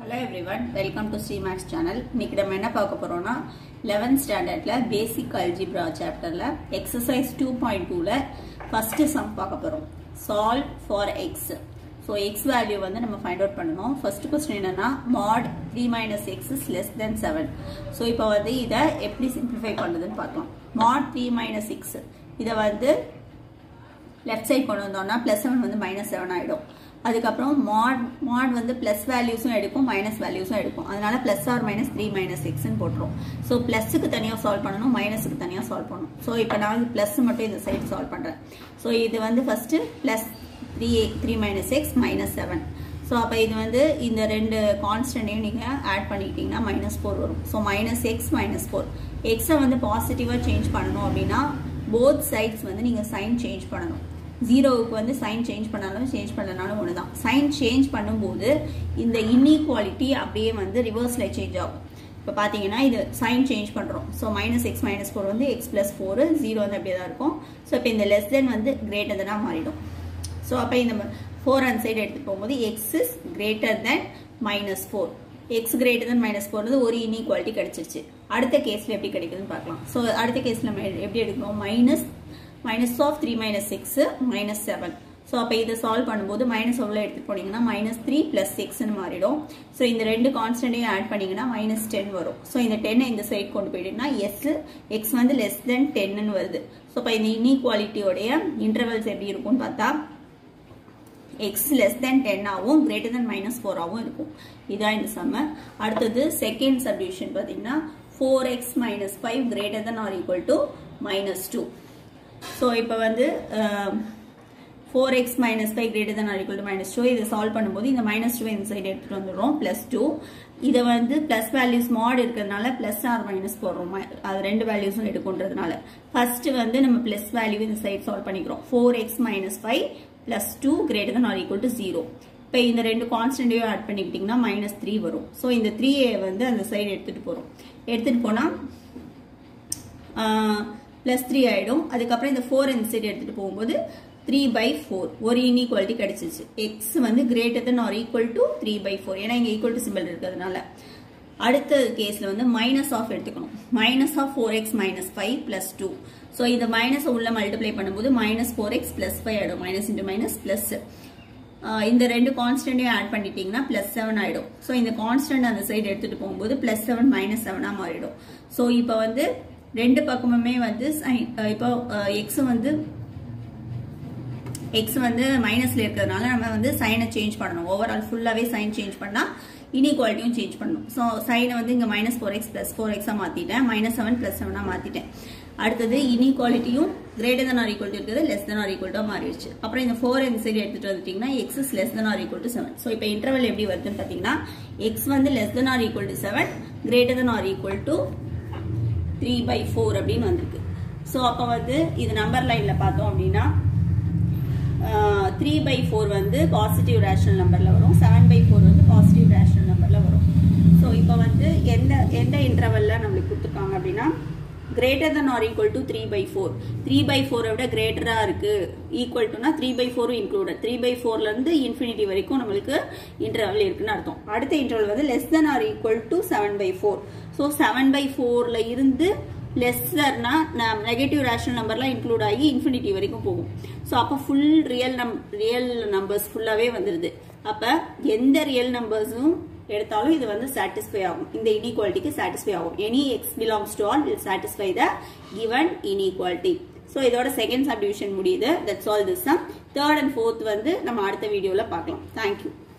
hello everyone welcome to Srimaths channel இன்னைக்கு நம்ம என்ன பார்க்க போறோம்னா 11th ஸ்டாண்டர்ட்ல பேசிக் அல்ஜிப்ரா சாப்டர்ல எக்ஸசைஸ் டூ பாயிண்ட் டூல ஃபர்ஸ்ட் சம் பார்க்க போறோம் solve for x so x value வந்து நம்ம ஃபைண்ட் அவுட் பண்ணணும் ஃபர்ஸ்ட் கொஸ்டின் என்னன்னா mod three minus x is less than seven so இப்போ வந்து இதை எப்படி சிம்பிளிஃபை பண்ணுறதுன்னு பார்க்கலாம் மாட் த்ரீ மைனஸ் சிக்ஸ் இதை வந்து லெஃப்ட் சைட் கொண்டு வந்தோம்னா ப்ளஸ் செவன் வந்து மைனஸ் செவன் ஆகிடும் அதுக்கப்புறம் மாட் மாட் வந்து ப்ளஸ் வேல்யூஸும் எடுக்கும் மைனஸ் வேல்யூஸும் எடுக்கும் அதனால plus or minus three minus சிக்ஸ்னு போட்டுரும் ஸோ ப்ளஸுக்கு தனியாக சால்வ் பண்ணணும் மைனஸுக்கு தனியாக சால்வ் பண்ணணும் ஸோ இப்போ நான் வந்து ப்ளஸ் மட்டும் இந்த சைடு சால்வ் பண்ணுறேன் ஸோ இது வந்து first plus three three minus x minus seven so அப்போ இது வந்து இந்த ரெண்டு கான்ஸ்டன்டையும் நீங்கள் ஆட் பண்ணிக்கிட்டீங்கன்னா மைனஸ் ஃபோர் வரும் so minus x minus four எக்ஸை வந்து பாசிட்டிவாக சேஞ்ச் பண்ணணும் அப்படின்னா போத் சைட்ஸ் வந்து நீங்கள் சைன் சேஞ்ச் பண்ணணும் ஜீரோவுக்கு வந்து சைன் சேஞ்ச் பண்ணாலும் சேஞ்ச் பண்ணனாலும் ஒன்று தான் சைன் சேஞ்ச் பண்ணும்போது இந்த இன்இக்வாலிட்டி அப்படியே வந்து ரிவர்ஸில் சேஞ்ச் ஆகும் இப்போ பார்த்தீங்கன்னா இது சைன் சேஞ்ச் பண்ணுறோம் so minus x minus four வந்து எக்ஸ் ப்ளஸ் ஃபோர் ஜீரோ வந்து அப்படியே தான் இருக்கும் ஸோ இப்போ இந்த லெஸ் தென் வந்து கிரேட்டர் தெனாக மாறிடும் ஸோ அப்போ இந்த ஃபோர் அண்ட் சைடு எடுத்துகிட்டு போகும்போது x is greater than minus four x greater than minus four வந்து ஒரு இன்இக்வாலிட்டி கிடைச்சிருச்சு அடுத்த கேஸில் எப்படி கிடைக்குதுன்னு பார்க்கலாம் ஸோ அடுத்த கேஸில் நம்ம எப்படி எடுக்கணும் minus minus of three minus six minus seven so அப்போ இதை சால்வ் பண்ணும்போது மைனஸ் எவ்வளோ எடுத்துகிட்டு போனீங்கன்னா மைனஸ் த்ரீ ப்ளஸ் சிக்ஸ்னு மாறிடும் ஸோ இந்த ரெண்டு கான்ஸ்டன்டையும் ஆட் பண்ணீங்கன்னா மைனஸ் டென் வரும் ஸோ இந்த டென்னை இந்த சைட் கொண்டு போயிட்டீங்கன்னா எஸ் எக்ஸ் வந்து லெஸ் தென் டென்னு வருது ஸோ இப்போ இந்த இன்இக்வாலிட்டியோடைய இன்டர்வல்ஸ் எப்படி இருக்கும்னு பார்த்தா எக்ஸ் லெஸ் தென் டென்னாகவும் கிரேட்டர் தென் மைனஸ் ஃபோராகவும் இருக்கும் இதான் இந்த சம்ம அடுத்தது செகண்ட் சப்டிவிஷன் பார்த்தீங்கன்னா four x minus five greater than or equal to minus two so இப்போ வந்து four x minus five greater than or to minus two இதை சால்வ் பண்ணும்போது இந்த மைனஸ் டூ இந்த சைடு எடுத்துகிட்டு வந்துடுறோம் ப்ளஸ் டூ இதை வந்து ப்ளஸ் வேல்யூஸ் மாட் இருக்கிறதுனால ப்ளஸ் ஆர் மைனஸ் போடுறோம் அது ரெண்டு வேல்யூஸும் எடுக்குன்றதுனால ஃபர்ஸ்ட் வந்து நம்ம ப்ளஸ் வேல்யூ இந்த சைடு சால்வ் பண்ணிக்கிறோம் four x minus five plus two greater than or equal to zero இப்போ இந்த ரெண்டு கான்ஸ்டன்டையும் ஆட் பண்ணிக்கிட்டிங்கன்னா மைனஸ் த்ரீ வரும் ஸோ இந்த த்ரீயை வந்து அந்த சைடு எடுத்துகிட்டு போகிறோம் எடுத்துகிட்டு போனால் ப்ளஸ் த்ரீ ஆகிடும் அதுக்கப்புறம் இந்த ஃபோர் இந்த சைடு எடுத்துகிட்டு போகும்போது த்ரீ பை ஃபோர் ஒரு இன்இக்வாலிட்டி கிடைச்சிச்சு எக்ஸ் வந்து greater than or equal to three by four ஏன்னா இங்கே ஈக்குவல் டு சிம்பிள் இருக்கிறதுனால அடுத்த கேஸில் வந்து மைனஸ் ஆஃப் எடுத்துக்கணும் minus of four x minus five plus two so இந்த மைனஸ் உள்ள மல்டிப்ளை பண்ணும்போது minus four x plus five ஆகிடும் மைனஸ் இன்ட்டு மைனஸ் ப்ளஸ் இந்த ரெண்டு கான்ஸ்டன்டையும் ஆட் பண்ணிட்டீங்கன்னா ப்ளஸ் செவன் ஆகிடும் ஸோ இந்த கான்ஸ்டன்ட் அந்த சைடு எடுத்துகிட்டு போகும்போது ப்ளஸ் செவன் மைனஸ் செவனாக மாறிடும் ஸோ இப்போ வந்து ரெண்டு பக்கமுமே வந்து இப்போ எக்ஸ் வந்து எக்ஸ் வந்து மைனஸ்ல இருக்கிறதுனால நம்ம வந்து சைனை சேஞ்ச் பண்ணணும் ஓவரால் ஃபுல்லாகவே சைன் சேஞ்ச் பண்ணால் இன்இக்வாலிட்டியும் சேஞ்ச் பண்ணணும் ஸோ சைனை வந்து இங்கே minus four x plus four எக்ஸாக மாற்றிட்டேன் மைனஸ் செவன் ப்ளஸ் செவனாக மாற்றிட்டேன் அடுத்தது இன்இக்வாலிட்டியும் greater than or equal to இருக்குது less than or equal to மாறிடுச்சு அப்புறம் இந்த ஃபோர் இந்த சைடு எடுத்துட்டு வந்துட்டீங்கன்னா x is less than or equal to seven so இப்போ இன்டர்வல் எப்படி வருதுன்னு பார்த்தீங்கன்னா எக்ஸ் வந்து less than or equal to seven greater than or equal to three by four அப்படின்னு வந்திருக்கு ஸோ அப்போ வந்து இது நம்பர் லைனில் பார்த்தோம் அப்படின்னா த்ரீ பை ஃபோர் வந்து பாசிட்டிவ் ரேஷனல் நம்பரில் வரும் செவன் பை ஃபோர் வந்து பாசிட்டிவ் ரேஷனல் நம்பரில் வரும் ஸோ இப்போ வந்து எந்த எந்த இன்டர்வலில் நம்மளுக்கு கொடுத்துருக்காங்க அப்படின்னா greater than or equal to three by four three by ஃபோரை விட கிரேட்டராக இருக்குது ஈக்குவல் டுனா த்ரீ பை ஃபோரும் இன்க்ளூடட் த்ரீ பை ஃபோர்லேருந்து இன்ஃபினிட்டி வரைக்கும் நம்மளுக்கு இன்டர்வல் இருக்குன்னு அர்த்தம் அடுத்த இன்டர்வல் வந்து less than or equal to seven by four so seven by ஃபோரில் இருந்து லெஸ்ஸர்னா நெகட்டிவ் ரேஷனல் நம்பர்லாம் இன்க்ளூட் ஆகி இன்ஃபினிட்டி வரைக்கும் போகும் ஸோ அப்போ ஃபுல் ரியல் நம் ரியல் நம்பர்ஸ் ஃபுல்லாகவே வந்துடுது அப்போ எந்த ரியல் நம்பர்ஸும் எடுத்தாலும் இது வந்து சாட்டிஸ்ஃபை ஆகும் இந்த இன்இக்வாலிட்டிக்கு சாட்டிஸ்ஃபை ஆகும் any x belongs to all will satisfy the given inequality so இதோட செகண்ட் சப்டிவிஷன் முடியுது that's all this sum third and fourth வந்து நம்ம அடுத்த வீடியோவில் பார்க்கலாம் தேங்க்யூ